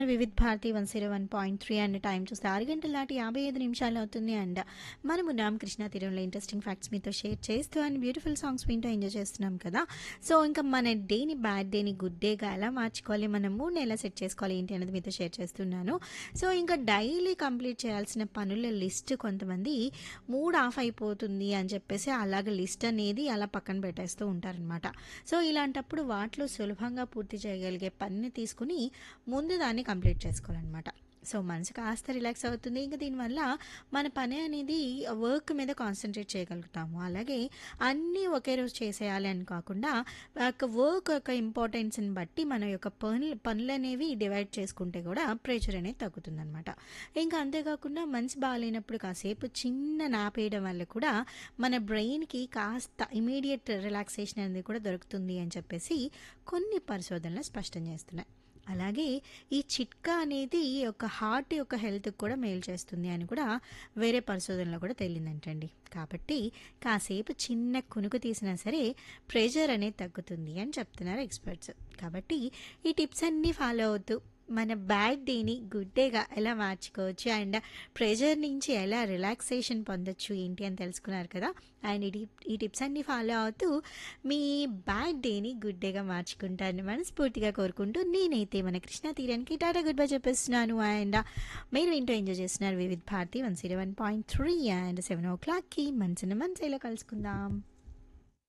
Vividh Bharati one zero one point three and time చూస్తే ఆరు గంటల దాటి యాభై ఐదు నిమిషాలు అవుతుంది అండ్ మనము నామ్ కృష్ణ తీరంలో ఇంట్రెస్టింగ్ ఫ్యాక్ట్స్ మీతో షేర్ చేస్తూ అండ్ బ్యూటిఫుల్ సాంగ్స్ వింటూ ఎంజాయ్ చేస్తున్నాం కదా సో ఇంకా మన డేని బ్యాడ్ డేని గుడ్ డేగా ఎలా మార్చుకోవాలి మనం మూడు నెలలు సెట్ చేసుకోవాలి ఏంటి అనేది మీతో షేర్ చేస్తున్నాను సో ఇంకా డైలీ కంప్లీట్ చేయాల్సిన పనుల లిస్ట్ కొంతమంది మూడ్ ఆఫ్ అయిపోతుంది అని చెప్పేసి అలాగ లిస్ట్ అనేది అలా పక్కన పెట్టేస్తూ ఉంటారనమాట సో ఇలాంటప్పుడు వాటిలో సులభంగా పూర్తి చేయగలిగే పనిని తీసుకుని ముందు దాన్ని కంప్లీట్ చేసుకోవాలన్నమాట సో మనసు కాస్త రిలాక్స్ అవుతుంది ఇంకా దీనివల్ల మన పని అనేది వర్క్ మీద కాన్సన్ట్రేట్ చేయగలుగుతాము అలాగే అన్నీ ఒకే రోజు చేసేయాలి అని కాకుండా ఆ యొక్క వర్క్ యొక్క ఇంపార్టెన్స్ని బట్టి మన యొక్క పనులు పనులు అనేవి డివైడ్ చేసుకుంటే కూడా ప్రెషర్ అనేది తగ్గుతుందన్నమాట ఇంకా అంతేకాకుండా మనసు బాగాలేనప్పుడు కాసేపు చిన్న నాపేయడం వల్ల కూడా మన బ్రెయిన్కి కాస్త ఇమీడియట్ రిలాక్సేషన్ అనేది కూడా దొరుకుతుంది అని చెప్పేసి కొన్ని పరిశోధనలు స్పష్టం చేస్తున్నాయి అలాగే ఈ చిట్కా అనేది ఒక హార్ట్ యొక్క హెల్త్కి కూడా మేలు చేస్తుంది అని కూడా వేరే పరిశోధనలో కూడా తేలిందంటండి కాబట్టి కాసేపు చిన్న కునుకు తీసినా సరే ప్రెషర్ అనేది తగ్గుతుంది అని చెప్తున్నారు ఎక్స్పర్ట్స్ కాబట్టి ఈ టిప్స్ అన్నీ ఫాలో అవుతూ మన బ్యాడ్ డేని గుడ్ డేగా ఎలా మార్చుకోవచ్చు అండ్ ప్రెషర్ నుంచి ఎలా రిలాక్సేషన్ పొందొచ్చు ఏంటి అని తెలుసుకున్నారు కదా అండ్ ఈ ఈ టిప్స్ అన్ని ఫాలో అవుతూ మీ బ్యాడ్ డేని గుడ్ డేగా మార్చుకుంటారని మనస్ఫూర్తిగా కోరుకుంటూ నేనైతే మన కృష్ణా తీరానికి టాటా గుడ్ బై చెప్పేస్తున్నాను అండ్ మీరు ఇంటో ఎంజాయ్ చేస్తున్నారు Vividh Bharati one zero one point three and seven ఓ క్లాక్కి మంచిన మంచిలో కలుసుకుందాం